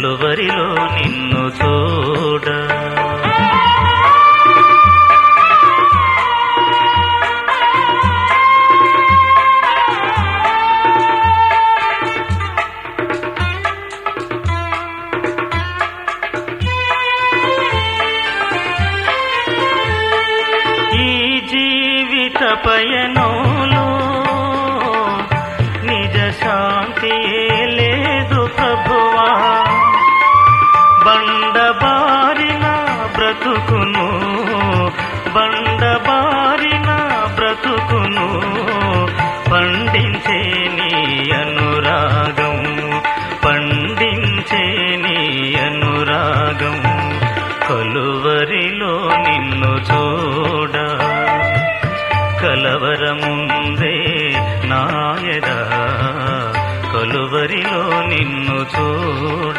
కలువరిలో నిన్ను చూడ ఈ జీవిత పయనంలో నిజ శాంతి లేదు ప్రభువా బండబారిన బ్రతుకును బండబారిన బ్రతుకును పండించే నీ అనురాగం పండించే నీ అనురాగం కొలువరిలో నిన్ను చూడ కలవరముందే నాయదా కొలువరిలో నిన్ను చూడ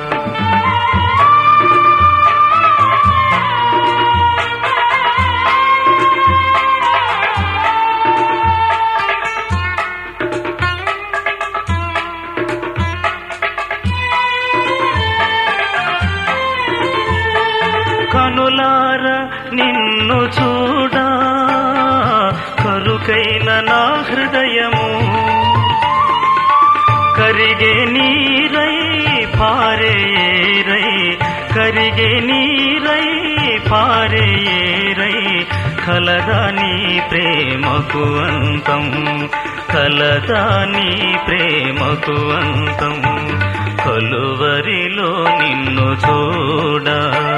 కనులార నిన్ను చూడా కరుకైన నా హృదయము కరిగే నీరై పారేరై కరిగే నీరై పారేరై కలదా నీ ప్రేమకు అంతం కలదా నీ ప్రేమకు అంతం కొలువరిలో నిన్ను చూడా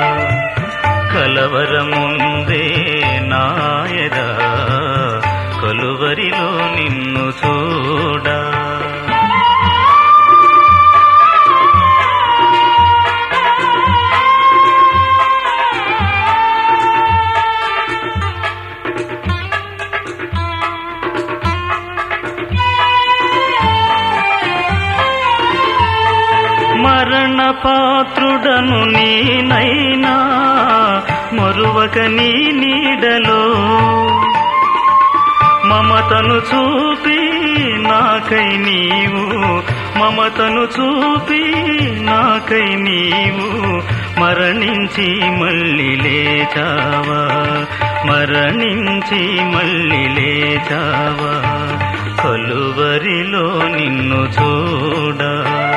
కలవరముందే నాయదా కొలువరిలో నిన్ను చూడా మరణ పాత్రుడను నేనైనా మరువక నీ నీడలో మమతను చూపి నాకై నీవు మమతను చూపి నాకై నీవు మరణించి మళ్ళీ లేచావా మరణించి మళ్ళీ లేచావా కొలువరిలో నిన్ను చూడా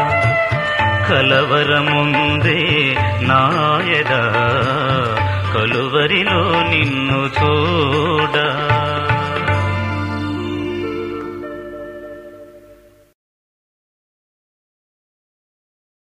కలవరముందే నాయదా కొలువరిలో నిన్ను చూడా